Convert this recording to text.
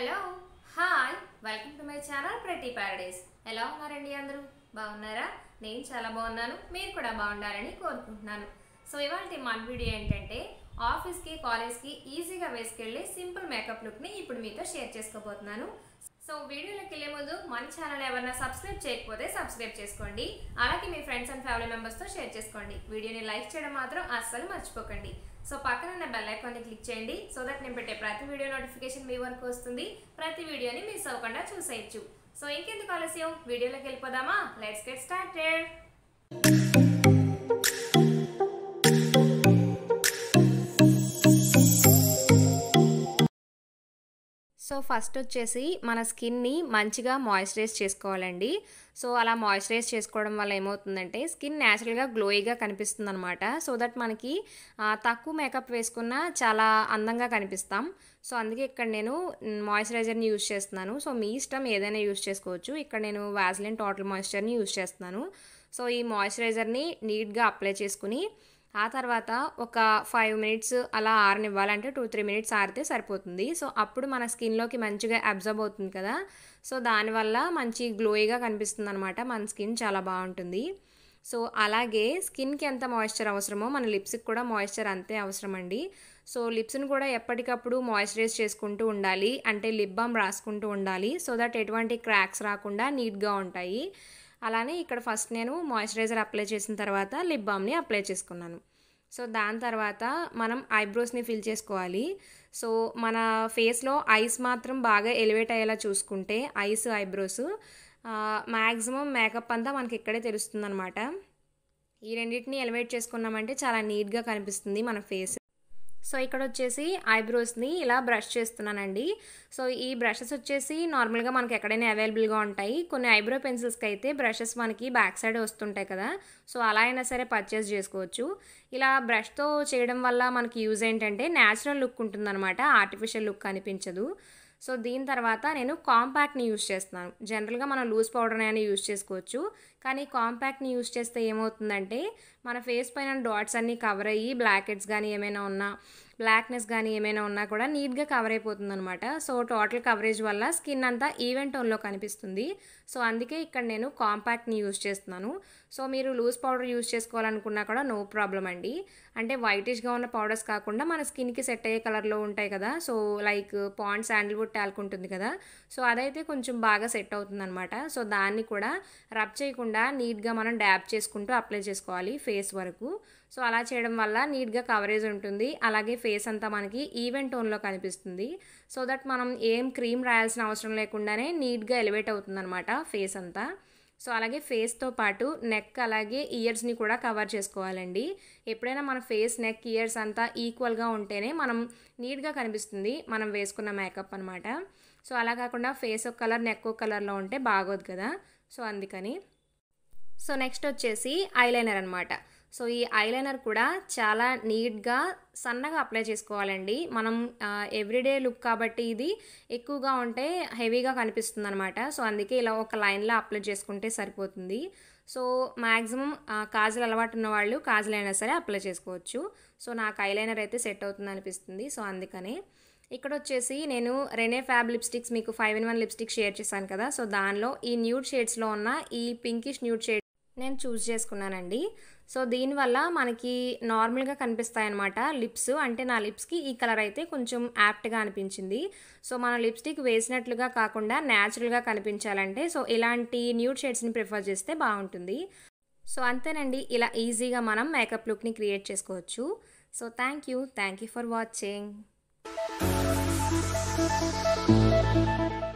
hello hi welcome to my channel ప్రతి paradise ఎలా ఉన్నారండి అందరూ బాగున్నారా నేను చాలా బాగున్నాను మీరు కూడా బాగుండాలని కోరుకుంటున్నాను సో ఇవాళ మన వీడియో ఏంటంటే ఆఫీస్కి కాలేజ్కి ఈజీగా వేసుకెళ్ళి సింపుల్ మేకప్ లుక్ని ఇప్పుడు మీతో షేర్ చేసుకోబోతున్నాను సో వీడియోలోకి వెళ్ళే ముందు మన ఛానల్ ఎవరైనా సబ్స్క్రైబ్ చేయకపోతే సబ్స్క్రైబ్ చేసుకోండి అలాగే మీ ఫ్రెండ్స్ అండ్ ఫ్యామిలీ మెంబర్స్తో షేర్ చేసుకోండి వీడియోని లైక్ చేయడం మాత్రం అస్సలు మర్చిపోకండి సో పక్కన ఉన్న బెల్ ఐకాన్ని క్లిక్ చేయండి సో దట్ నేను పెట్టే ప్రతి వీడియో నోటిఫికేషన్ మీ వరకు వస్తుంది ప్రతి వీడియోని మిస్ అవ్వకుండా చూసేయచ్చు సో ఇంకెందుకు ఆలస్యం వీడియోలోకి వెళ్ళిపోదామా let's get started so first వచ్చేసి మన స్కిన్ని మంచిగా మాయిశ్చరైజ్ చేసుకోవాలండి సో అలా మాయిశ్చరైజ్ చేసుకోవడం వల్ల ఏమవుతుందంటే స్కిన్ న్యాచురల్గా గ్లోయిగా కనిపిస్తుంది అనమాట సో దట్ మనకి ఆ, తక్కువ మేకప్ వేసుకున్నా చాలా అందంగా కనిపిస్తాం సో అందుకే ఇక్కడ నేను మాయిశ్చరైజర్ని యూజ్ చేస్తున్నాను సో మీ ఇష్టం ఏదైనా యూజ్ చేసుకోవచ్చు ఇక్కడ నేను వాజ్లిన్ టోటల్ మాయిశ్చర్ని యూజ్ చేస్తున్నాను సో ఈ మాయిశ్చరైజర్ని నీట్గా అప్లై చేసుకుని ఆ తర్వాత ఒక ఫైవ్ మినిట్స్ అలా ఆరనివ్వాలంటే టూ త్రీ మినిట్స్ ఆరితే సరిపోతుంది సో అప్పుడు మన స్కిన్లోకి మంచిగా అబ్జర్బ్ అవుతుంది కదా సో దానివల్ల మంచి గ్లోయిగా కనిపిస్తుంది అనమాట మన స్కిన్ చాలా బాగుంటుంది సో అలాగే స్కిన్కి ఎంత మాయిశ్చర్ అవసరమో మన లిప్స్కి కూడా మాయిశ్చర్ అంతే అవసరం అండి సో లిప్స్ని కూడా ఎప్పటికప్పుడు మాయిశ్చరైజ్ చేసుకుంటూ ఉండాలి అంటే లిప్ బామ్ రాసుకుంటూ ఉండాలి సో దట్ ఎటువంటి క్రాక్స్ రాకుండా నీట్గా ఉంటాయి అలానే ఇక్కడ ఫస్ట్ నేను మాయిశ్చరైజర్ అప్లై చేసిన తర్వాత లిప్ బామ్ని అప్లై చేసుకున్నాను సో దాని తర్వాత మనం ఐబ్రోస్ని ఫిల్ చేసుకోవాలి సో మన ఫేస్లో ఐస్ మాత్రం బాగా ఎలివేట్ అయ్యేలా చూసుకుంటే ఐస్ ఐబ్రోస్ మ్యాక్సిమం మేకప్ అంతా మనకి ఇక్కడే తెలుస్తుంది అనమాట ఈ రెండింటిని ఎలివేట్ చేసుకున్నామంటే చాలా నీట్గా కనిపిస్తుంది మన ఫేస్ సో ఇక్కడ వచ్చేసి ఐబ్రోస్ని ఇలా బ్రష్ చేస్తున్నానండి సో ఈ బ్రషెస్ వచ్చేసి నార్మల్గా మనకి ఎక్కడైనా అవైలబుల్గా ఉంటాయి కొన్ని ఐబ్రో పెన్సిల్స్కి అయితే బ్రషెస్ మనకి బ్యాక్ సైడ్ వస్తుంటాయి కదా సో అలా అయినా సరే పర్చేస్ చేసుకోవచ్చు ఇలా బ్రష్తో చేయడం వల్ల మనకి యూజ్ ఏంటంటే న్యాచురల్ లుక్ ఉంటుందన్నమాట ఆర్టిఫిషియల్ లుక్ అనిపించదు సో దీని తర్వాత నేను కాంపాక్ట్ని యూజ్ చేస్తున్నాను జనరల్గా మనం లూజ్ పౌడర్ అయినా యూజ్ చేసుకోవచ్చు కానీ కాంపాక్ట్ని యూజ్ చేస్తే ఏమవుతుందంటే మన ఫేస్ పైన డాట్స్ అన్నీ కవర్ అయ్యి బ్లాక్ హెడ్స్ కానీ ఏమైనా ఉన్నా బ్లాక్నెస్ కానీ ఏమైనా ఉన్నా కూడా నీట్గా కవర్ అయిపోతుంది అనమాట సో టోటల్ కవరేజ్ వల్ల స్కిన్ అంతా ఈవెన్ టోన్లో కనిపిస్తుంది సో అందుకే ఇక్కడ నేను కాంపాక్ట్ని యూజ్ చేస్తున్నాను సో మీరు లూజ్ పౌడర్ యూజ్ చేసుకోవాలనుకున్నా కూడా నో ప్రాబ్లం అండి అంటే వైటిష్గా ఉన్న పౌడర్స్ కాకుండా మన స్కిన్కి సెట్ అయ్యే కలర్లో ఉంటాయి కదా so like Pond sandalwood talc ఉంటుంది కదా సో అదైతే కొంచెం బాగా సెట్ అవుతుంది అనమాట సో దాన్ని కూడా రబ్ చేయకుండా నీట్గా మనం డ్యాబ్ చేసుకుంటూ అప్లై చేసుకోవాలి ఫేస్ వరకు సో అలా చేయడం వల్ల నీట్గా కవరేజ్ ఉంటుంది అలాగే ఫేస్ అంతా మనకి ఈవెన్ టోన్లో కనిపిస్తుంది సో దట్ మనం ఏం క్రీమ్ రాయాల్సిన అవసరం లేకుండానే నీట్గా ఎలివేట్ అవుతుంది అనమాట ఫేస్ అంతా సో అలాగే ఫేస్తో పాటు నెక్ అలాగే ఇయర్స్ని కూడా కవర్ చేసుకోవాలండి ఎప్పుడైనా మన ఫేస్ నెక్ ఇయర్స్ అంతా ఈక్వల్గా ఉంటేనే మనం నీట్గా కనిపిస్తుంది మనం వేసుకున్న మేకప్ అనమాట సో అలా కాకుండా ఫేస్ ఒక కలర్ నెక్ ఒక కలర్లో ఉంటే బాగోదు కదా సో అందుకని సో నెక్స్ట్ వచ్చేసి ఐలైనర్ అనమాట సో ఈ ఐలైనర్ కూడా చాలా నీట్గా సన్నగా అప్లై చేసుకోవాలండి మనం ఎవ్రీడే లుక్ కాబట్టి ఇది ఎక్కువగా ఉంటే హెవీగా కనిపిస్తుంది అనమాట సో అందుకే ఇలా ఒక లైన్లో అప్లై చేసుకుంటే సరిపోతుంది సో మ్యాక్సిమం కాజల్ అలవాటు ఉన్న వాళ్ళు కాజల్ అయినా సరే అప్లై చేసుకోవచ్చు సో నాకు ఐలైనర్ అయితే సెట్ అవుతుంది అనిపిస్తుంది సో అందుకనే ఇక్కడ వచ్చేసి నేను రెనే ఫ్యాబ్ లిప్స్టిక్స్ మీకు five in one lipstick share చేశాను కదా సో దానిలో ఈ న్యూడ్ షేడ్స్లో ఉన్న ఈ పింకిష్ న్యూడ్ షేడ్ నేను చూస్ చేసుకున్నానండి సో దీనివల్ల మనకి నార్మల్గా కనిపిస్తాయి అనమాట లిప్స్ అంటే నా లిప్స్కి ఈ కలర్ అయితే కొంచెం యాప్ట్గా అనిపించింది సో మన లిప్స్టిక్ వేసినట్లుగా కాకుండా న్యాచురల్గా కనిపించాలంటే సో ఇలాంటి న్యూడ్ షేడ్స్ని ప్రిఫర్ చేస్తే బాగుంటుంది సో అంతేనండి ఇలా ఈజీగా మనం మేకప్ లుక్ని క్రియేట్ చేసుకోవచ్చు so thank you thank you for watching